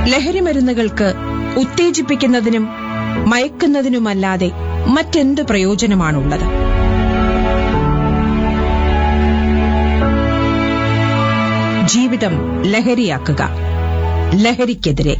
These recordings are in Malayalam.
ലഹരി മരുന്നുകൾക്ക് ഉത്തേജിപ്പിക്കുന്നതിനും മയക്കുന്നതിനുമല്ലാതെ മറ്റെന്ത് പ്രയോജനമാണുള്ളത് ജീവിതം ലഹരിയാക്കുക ലഹരിക്കെതിരെ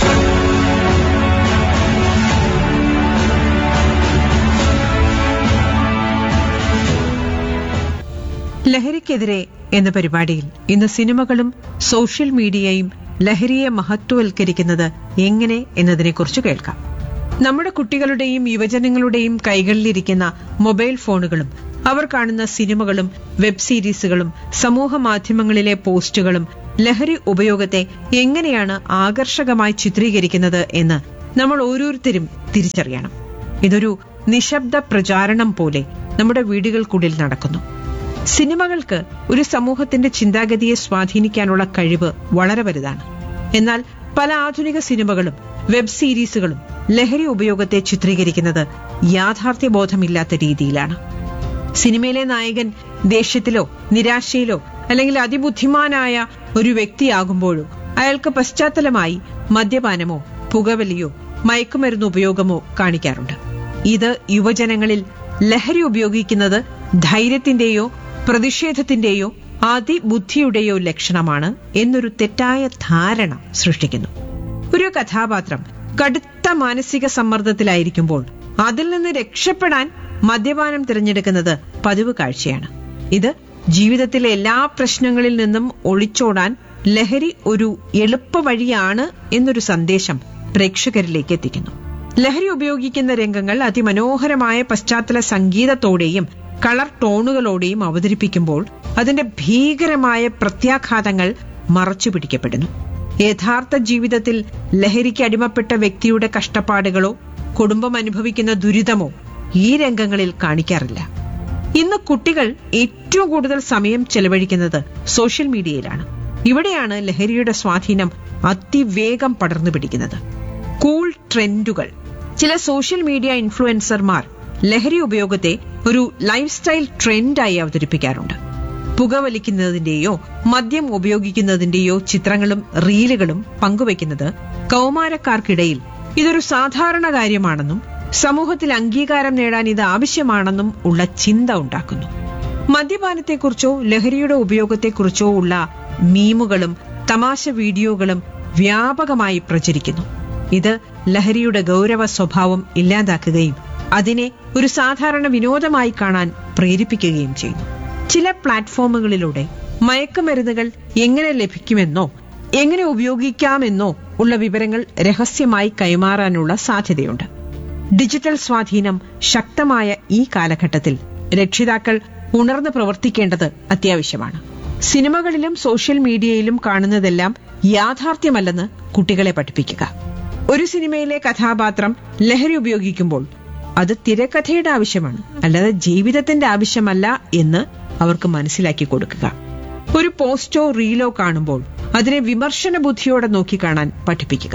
ലഹരിക്കെതിരെ എന്ന പരിപാടിയിൽ ഇന്ന് സിനിമകളും സോഷ്യൽ മീഡിയയും ലഹരിയെ മഹത്വവൽക്കരിക്കുന്നത് എങ്ങനെ എന്നതിനെക്കുറിച്ച് കേൾക്കാം നമ്മുടെ കുട്ടികളുടെയും യുവജനങ്ങളുടെയും കൈകളിലിരിക്കുന്ന മൊബൈൽ ഫോണുകളും അവർ കാണുന്ന സിനിമകളും വെബ് സീരീസുകളും സമൂഹ മാധ്യമങ്ങളിലെ പോസ്റ്റുകളും ലഹരി ഉപയോഗത്തെ എങ്ങനെയാണ് ആകർഷകമായി ചിത്രീകരിക്കുന്നത് എന്ന് നമ്മൾ ഓരോരുത്തരും തിരിച്ചറിയണം ഇതൊരു നിശബ്ദ പ്രചാരണം പോലെ നമ്മുടെ വീടുകൾക്കുള്ളിൽ നടക്കുന്നു സിനിമകൾക്ക് ഒരു സമൂഹത്തിന്റെ ചിന്താഗതിയെ സ്വാധീനിക്കാനുള്ള കഴിവ് വളരെ വലുതാണ് എന്നാൽ പല ആധുനിക സിനിമകളും വെബ് സീരീസുകളും ലഹരി ഉപയോഗത്തെ ചിത്രീകരിക്കുന്നത് യാഥാർത്ഥ്യബോധമില്ലാത്ത രീതിയിലാണ് സിനിമയിലെ നായകൻ ദേഷ്യത്തിലോ നിരാശയിലോ അല്ലെങ്കിൽ അതിബുദ്ധിമാനായ ഒരു വ്യക്തിയാകുമ്പോഴോ അയാൾക്ക് പശ്ചാത്തലമായി മദ്യപാനമോ പുകവലിയോ മയക്കുമരുന്ന് ഉപയോഗമോ കാണിക്കാറുണ്ട് ഇത് യുവജനങ്ങളിൽ ലഹരി ഉപയോഗിക്കുന്നത് ധൈര്യത്തിന്റെയോ പ്രതിഷേധത്തിന്റെയോ അതിബുദ്ധിയുടെയോ ലക്ഷണമാണ് എന്നൊരു തെറ്റായ ധാരണ സൃഷ്ടിക്കുന്നു ഒരു കഥാപാത്രം കടുത്ത മാനസിക സമ്മർദ്ദത്തിലായിരിക്കുമ്പോൾ അതിൽ നിന്ന് രക്ഷപ്പെടാൻ മദ്യപാനം തിരഞ്ഞെടുക്കുന്നത് പതിവ് കാഴ്ചയാണ് ഇത് ജീവിതത്തിലെ എല്ലാ പ്രശ്നങ്ങളിൽ നിന്നും ഒളിച്ചോടാൻ ലഹരി ഒരു എളുപ്പ വഴിയാണ് എന്നൊരു സന്ദേശം പ്രേക്ഷകരിലേക്ക് എത്തിക്കുന്നു ലഹരി ഉപയോഗിക്കുന്ന രംഗങ്ങൾ അതിമനോഹരമായ പശ്ചാത്തല സംഗീതത്തോടെയും കളർ ടോണുകളോടെയും അവതരിപ്പിക്കുമ്പോൾ അതിന്റെ ഭീകരമായ പ്രത്യാഘാതങ്ങൾ മറച്ചു പിടിക്കപ്പെടുന്നു യഥാർത്ഥ ജീവിതത്തിൽ ലഹരിക്ക് അടിമപ്പെട്ട വ്യക്തിയുടെ കഷ്ടപ്പാടുകളോ കുടുംബം അനുഭവിക്കുന്ന ദുരിതമോ ഈ രംഗങ്ങളിൽ കാണിക്കാറില്ല ഇന്ന് കുട്ടികൾ ഏറ്റവും കൂടുതൽ സമയം ചെലവഴിക്കുന്നത് സോഷ്യൽ മീഡിയയിലാണ് ഇവിടെയാണ് ലഹരിയുടെ സ്വാധീനം അതിവേഗം പടർന്നു പിടിക്കുന്നത് കൂൾ ട്രെൻഡുകൾ ചില സോഷ്യൽ മീഡിയ ഇൻഫ്ലുവൻസർമാർ ലഹരി ഉപയോഗത്തെ ഒരു ലൈഫ് സ്റ്റൈൽ ട്രെൻഡായി അവതരിപ്പിക്കാറുണ്ട് പുകവലിക്കുന്നതിന്റെയോ മദ്യം ഉപയോഗിക്കുന്നതിന്റെയോ ചിത്രങ്ങളും റീലുകളും പങ്കുവയ്ക്കുന്നത് കൗമാരക്കാർക്കിടയിൽ ഇതൊരു സാധാരണ കാര്യമാണെന്നും സമൂഹത്തിൽ അംഗീകാരം നേടാൻ ഇത് ആവശ്യമാണെന്നും ഉള്ള ചിന്ത ഉണ്ടാക്കുന്നു മദ്യപാനത്തെക്കുറിച്ചോ ലഹരിയുടെ ഉപയോഗത്തെക്കുറിച്ചോ ഉള്ള മീമുകളും തമാശ വീഡിയോകളും വ്യാപകമായി പ്രചരിക്കുന്നു ഇത് ലഹരിയുടെ ഗൗരവ സ്വഭാവം ഇല്ലാതാക്കുകയും അതിനെ ഒരു സാധാരണ വിനോദമായി കാണാൻ പ്രേരിപ്പിക്കുകയും ചെയ്യുന്നു ചില പ്ലാറ്റ്ഫോമുകളിലൂടെ മയക്കുമരുന്നുകൾ എങ്ങനെ ലഭിക്കുമെന്നോ എങ്ങനെ ഉപയോഗിക്കാമെന്നോ ഉള്ള വിവരങ്ങൾ രഹസ്യമായി കൈമാറാനുള്ള സാധ്യതയുണ്ട് ഡിജിറ്റൽ സ്വാധീനം ശക്തമായ ഈ കാലഘട്ടത്തിൽ രക്ഷിതാക്കൾ ഉണർന്ന് പ്രവർത്തിക്കേണ്ടത് അത്യാവശ്യമാണ് സിനിമകളിലും സോഷ്യൽ മീഡിയയിലും കാണുന്നതെല്ലാം യാഥാർത്ഥ്യമല്ലെന്ന് കുട്ടികളെ പഠിപ്പിക്കുക ഒരു സിനിമയിലെ കഥാപാത്രം ലഹരി ഉപയോഗിക്കുമ്പോൾ അത് തിരക്കഥയുടെ ആവശ്യമാണ് അല്ലാതെ ജീവിതത്തിന്റെ ആവശ്യമല്ല എന്ന് അവർക്ക് മനസ്സിലാക്കി കൊടുക്കുക ഒരു പോസ്റ്റോ റീലോ കാണുമ്പോൾ അതിനെ വിമർശന ബുദ്ധിയോടെ നോക്കിക്കാണാൻ പഠിപ്പിക്കുക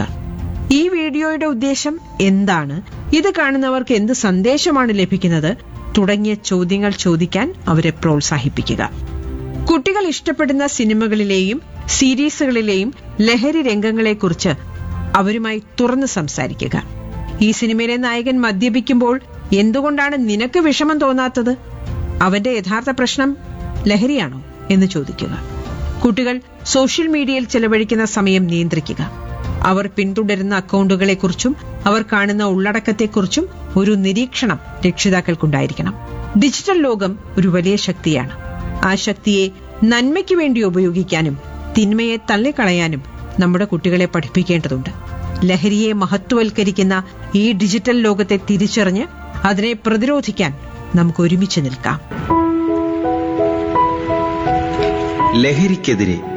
ഈ വീഡിയോയുടെ ഉദ്ദേശം എന്താണ് ഇത് കാണുന്നവർക്ക് എന്ത് സന്ദേശമാണ് ലഭിക്കുന്നത് തുടങ്ങിയ ചോദ്യങ്ങൾ ചോദിക്കാൻ അവരെ പ്രോത്സാഹിപ്പിക്കുക കുട്ടികൾ ഇഷ്ടപ്പെടുന്ന സിനിമകളിലെയും സീരീസുകളിലെയും ലഹരി രംഗങ്ങളെക്കുറിച്ച് അവരുമായി തുറന്നു സംസാരിക്കുക ഈ സിനിമയിലെ നായകൻ മദ്യപിക്കുമ്പോൾ എന്തുകൊണ്ടാണ് നിനക്ക് വിഷമം തോന്നാത്തത് അവന്റെ യഥാർത്ഥ പ്രശ്നം ലഹരിയാണോ എന്ന് ചോദിക്കുക കുട്ടികൾ സോഷ്യൽ മീഡിയയിൽ ചെലവഴിക്കുന്ന സമയം നിയന്ത്രിക്കുക അവർ പിന്തുടരുന്ന അക്കൗണ്ടുകളെക്കുറിച്ചും അവർ കാണുന്ന ഉള്ളടക്കത്തെക്കുറിച്ചും ഒരു നിരീക്ഷണം രക്ഷിതാക്കൾക്കുണ്ടായിരിക്കണം ഡിജിറ്റൽ ലോകം ഒരു വലിയ ശക്തിയാണ് ആ ശക്തിയെ നന്മയ്ക്ക് വേണ്ടി ഉപയോഗിക്കാനും തിന്മയെ തള്ളിക്കളയാനും നമ്മുടെ കുട്ടികളെ പഠിപ്പിക്കേണ്ടതുണ്ട് ലഹരിയെ മഹത്വവൽക്കരിക്കുന്ന ഈ ഡിജിറ്റൽ ലോകത്തെ തിരിച്ചറിഞ്ഞ് അതിനെ പ്രതിരോധിക്കാൻ നമുക്ക് ഒരുമിച്ച് നിൽക്കാം ലഹരിക്കെതിരെ